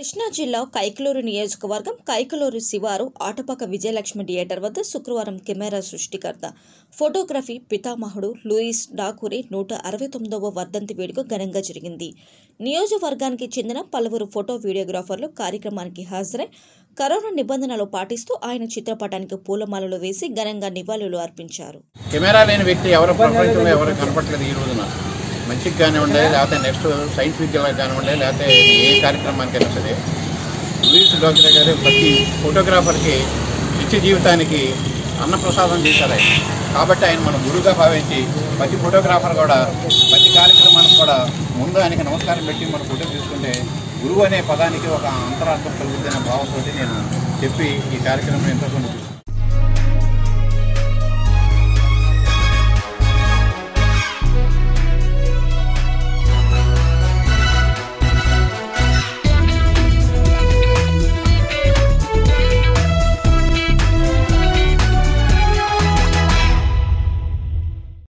కృష్ణా జిల్లా కైకలూరు నియోజకవర్గం కైకలూరు శివారు ఆటపాక విజయలక్ష్మి థియేటర్ వద్ద శుక్రవారం కెమెరా సృష్టికర్త ఫోటోగ్రఫీ పితామహుడు లూయిస్ డాకూరి నూట అరవై తొమ్మిదవ వర్ధంతి వేడుక ఘనంగా జరిగింది నియోజకవర్గానికి చెందిన పలువురు ఫోటో వీడియోగ్రాఫర్లు కార్యక్రమానికి హాజరై కరోనా నిబంధనలు పాటిస్తూ ఆయన చిత్రపటానికి పూలమాలలు వేసి ఘనంగా నివాళులు అర్పించారు కెమెరా లేని వ్యక్తి ఎవరు ప్రపంచంలో ఎవరు కనపట్లేదు ఈ రోజున మంచికి కానివ్వండి లేకపోతే నెక్స్ట్ సైంటిఫిక్గా కానివ్వండి లేకపోతే ఏ కార్యక్రమానికైనా సరే లూయిస్ డాక్టర్ గారు ప్రతి ఫోటోగ్రాఫర్కి నిత్య జీవితానికి అన్నప్రసాదం చేశారు ఆయన కాబట్టి ఆయన మన గురువుగా భావించి ప్రతి ఫోటోగ్రాఫర్ కూడా ప్రతి కార్యక్రమానికి కూడా ముందు ఆయనకి నమస్కారం పెట్టి మన ఫోటో తీసుకుంటే గురువు అనే పదానికి ఒక అంతరార్థం కలుగుతున్న భావంతో నేను చెప్పి ఈ కార్యక్రమం ఎంతో కొంత